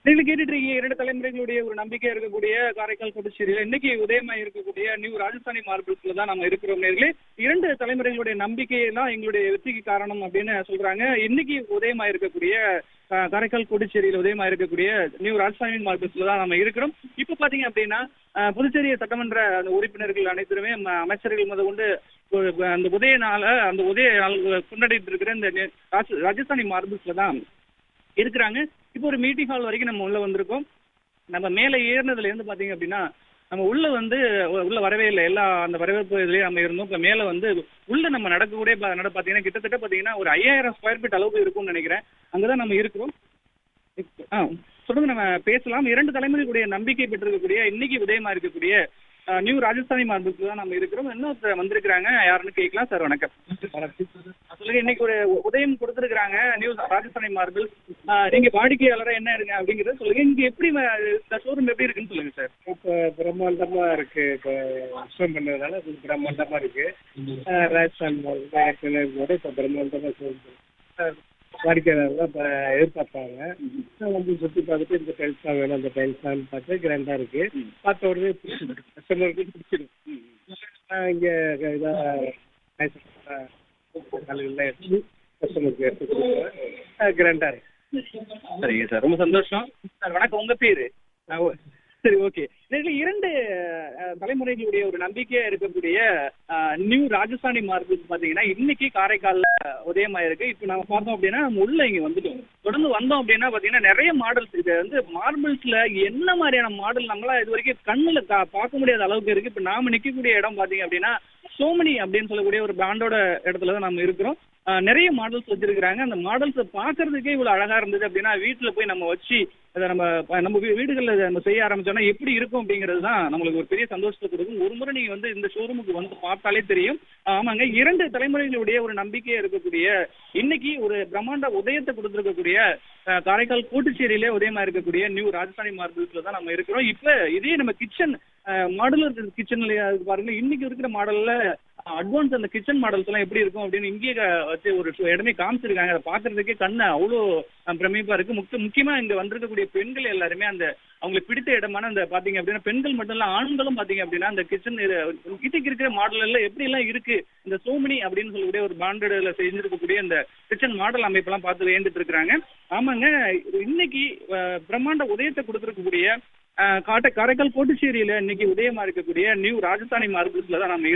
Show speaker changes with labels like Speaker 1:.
Speaker 1: நீங்க கேட்டுட்டு இருக்கீங்க இரண்டு தலைமுறைகளுடைய ஒரு நம்பிக்கை இருக்கக்கூடிய காரைக்கால் புதுச்சேரியில இன்னைக்கு உதயமா இருக்கக்கூடிய நியூ ராஜஸ்தானி மார்பிள்ஸ்ல தான் நம்ம இருக்கிறோம் நேர்களே இரண்டு தலைமுறைகளுடைய நம்பிக்கை தான் எங்களுடைய வெற்றிக்கு காரணம் அப்படின்னு சொல்றாங்க இன்னைக்கு உதயமா இருக்கக்கூடிய அஹ், காரைக்கால் புதுச்சேரியில உதயமா இருக்கக்கூடிய நியூ ராஜஸ்தானி மார்பிள்ஸ்ல தான் நம்ம இருக்கிறோம் இப்ப பாத்தீங்க அப்படின்னா அஹ், புதுச்சேரி சட்டமன்ற அந்த உறுப்பினர்கள் அனைத்துமே ம- அமைச்சர்கள் முத கொண்டு ஒரு அந்த உதய நாள அந்த உதய நாள் கொண்டாடிட்டு இருக்கிற இந்த நி- ராஜ- ராஜஸ்தானி மார்பிள்ஸ்ல தான் இருக்கிறாங்க இப்போ ஒரு மீட்டிங் ஹால் வரைக்கும் நம்ம உள்ள வந்திருக்கோம் நம்ம மேலே ஏறினதுல இருந்து பாத்தீங்க அப்படின்னா நம்ம உள்ள வந்து உ- உள்ள வரவே இல்லை எல்லா அந்த வரவேற்பு இதுலயே நம்ம இருந்தோம் இப்போ மேலே வந்து உள்ள நம்ம நடக்கக்கூடிய ப- நட பாத்தீங்கன்னா கிட்டத்தட்ட பாத்தீங்கன்னா ஒரு ஐயாயிரம் ஸ்கொயர் ஃபீட் அளவுக்கு இருக்கும்னு நினைக்கிறேன் அங்கதான் நம்ம இருக்கிறோம் இப்ப- ஆ சொல்லுங்க நம்ம பேசலாம் இரண்டு தலைமுறைகளுடைய நம்பிக்கை பெற்றிருக்கக்கூடிய இன்னைக்கு உதயமா இருக்கக்கூடிய ஆ, நியூ ராஜஸ்தானி மார்பிள்ஸ்ல தான் நம்ம இருக்கிறோம் இன்னொருத்தர் வந்திருக்கிறாங்க யாருன்னு கேட்கலாம் சார் வணக்கம் சொல்லுங்க இன்னைக்கு ஒரு உதயம் கொடுத்துருக்காங்க நியூ ராஜஸ்தானி மார்பிள் நீங்க வாடிக்கையாளரா என்ன இருங்க அப்படிங்கறத சொல்லுங்க இங்க எப்படி வ- இந்த ஷோரூம் எப்படி இருக்குன்னு சொல்லுங்க சார்
Speaker 2: இப்போ பிரம்மாண்டமா இருக்கு இப்போ விஷயம் பண்ணதுனால இது பிரம்மாண்டமா இருக்கு அஹ் ராஜஸ்தான் மால் கூட இப்போ பிரம்மாண்டமா சொல்லுது வாடிக்கையாளர்கள் இப்போ எதிர்பார்ப்பாங்க நான் வந்து சுற்றி பார்த்துட்டு இந்த டைல்ஸ் தான் வேணும் அந்த டைல்ஸ் தான் பார்த்து கிராண்டாக இருக்கு பார்த்த உடனே கஸ்டமருக்கு பிடிச்சிடும் இங்கே இதாக கல்லுகள்லாம் எடுத்து கஸ்டமருக்கு எடுத்து கொடுக்குறேன் கிராண்டாக இருக்கு
Speaker 1: சரிங்க சார் ரொம்ப சந்தோஷம் சார் வணக்கம் உங்க பேரு ஆ, ஓ, சரி ஓகே இதுல இரண்டு அஹ், தலைமுறைகளுடைய ஒரு நம்பிக்கையா இருக்கக்கூடிய அஹ், நியூ ராஜஸ்தானி மார்பிள்ஸ் பாத்தீங்கன்னா இன்னைக்கு காரைக்கால்ல உதயமாயிருக்கு இப்போ நம்ம பார்த்தோம் அப்படின்னா நம்ம உள்ள இங்க வந்துட்டோம் தொடர்ந்து வந்தோம் அப்படின்னா பாத்தீங்கன்னா நிறைய மாடல்ஸ் இது வந்து மார்பிள்ஸ்ல என்ன மாதிரியான மாடல் நம்மளா இது வரைக்கும் கண்ணுல கா- பார்க்க முடியாத அளவுக்கு இருக்கு இப்போ நாம நிக்கக்கூடிய இடம் பாத்தீங்க அப்படின்னா சோமனி அப்படின்னு சொல்லக்கூடிய ஒரு பிராண்டோட இடத்துல தான் நம்ம இருக்கிறோம் ஆஹ் நிறைய மாடல்ஸ் வச்சிருக்கிறாங்க அந்த மாடல்ஸ் பார்க்கறதுக்கே இவ்வளவு அழகா இருந்தது அப்படின்னா வீட்டுல போய் நம்ம வச்சு அதை நம்ம ப- நம்ம வீ- வீடுகள்ல இதை நம்ம செய்ய ஆரம்பிச்சோம்னா எப்படி இருக்கும் அப்படிங்கிறது தான் நம்மளுக்கு ஒரு பெரிய சந்தோஷத்தை கொடுக்கும் ஒரு முறை நீங்க வந்து இந்த ஷோரூமுக்கு வந்து பார்த்தாலே தெரியும் ஆமாங்க இரண்டு தலைமுறைகளுடைய ஒரு நம்பிக்கையா இருக்கக்கூடிய இன்னைக்கு ஒரு பிரம்மாண்ட உதயத்தை கொடுத்துருக்கக்கூடிய அஹ், காரைக்கால் கூட்டுச்சேரியிலே உதயமா இருக்கக்கூடிய நியூ ராஜஸ்தானி மார்பிள்ஸ்ல தான் நம்ம இருக்கிறோம் இப்ப இதே நம்ம கிச்சன் மாடுலர் கிச்சன்ல பாருங்க இன்னைக்கு இருக்கிற மாடல்ல அட்வான்ஸ் அந்த கிச்சன் மாடல்ஸ் எல்லாம் எப்படி இருக்கும் அப்படின்னு இங்கேயே க- வச்சு ஒரு show இடமே காமிச்சிருக்காங்க அதை பாக்குறதுக்கே கண்ணு அவ்வளோ அஹ், பிரமிப்பா இருக்கு முக்கிய முக்கியமா இங்க வந்திருக்கக்கூடிய பெண்கள் எல்லாருமே அந்த அவங்களுக்கு பிடித்த இடமான அந்த பாத்தீங்க அப்படின்னா பெண்கள் மட்டும் இல்ல ஆண்களும் பாத்தீங்க அப்படின்னா அந்த கிச்சன் கிட்டக்கு இருக்கிற மாடல் எல்லாம் எப்படி எல்லாம் இருக்கு இந்த சோமனி அப்படின்னு சொல்லக்கூடிய ஒரு பாண்டட்ல செஞ்சிருக்கக்கூடிய அந்த கிச்சன் மாடல் அமைப்பெல்லாம் பார்த்து வேண்டுட்டு இருக்கிறாங்க ஆமாங்க இன்னைக்கு அஹ், பிரம்மாண்ட உதயத்தை கொடுத்துருக்கக்கூடிய அஹ், காட்ட காரைக்கால் கோட்டுச்சேரியில இன்னைக்கு உதயமா இருக்கக்கூடிய நியூ ராஜஸ்தானி மார்பிள்ஸ்ல தான் நம்ம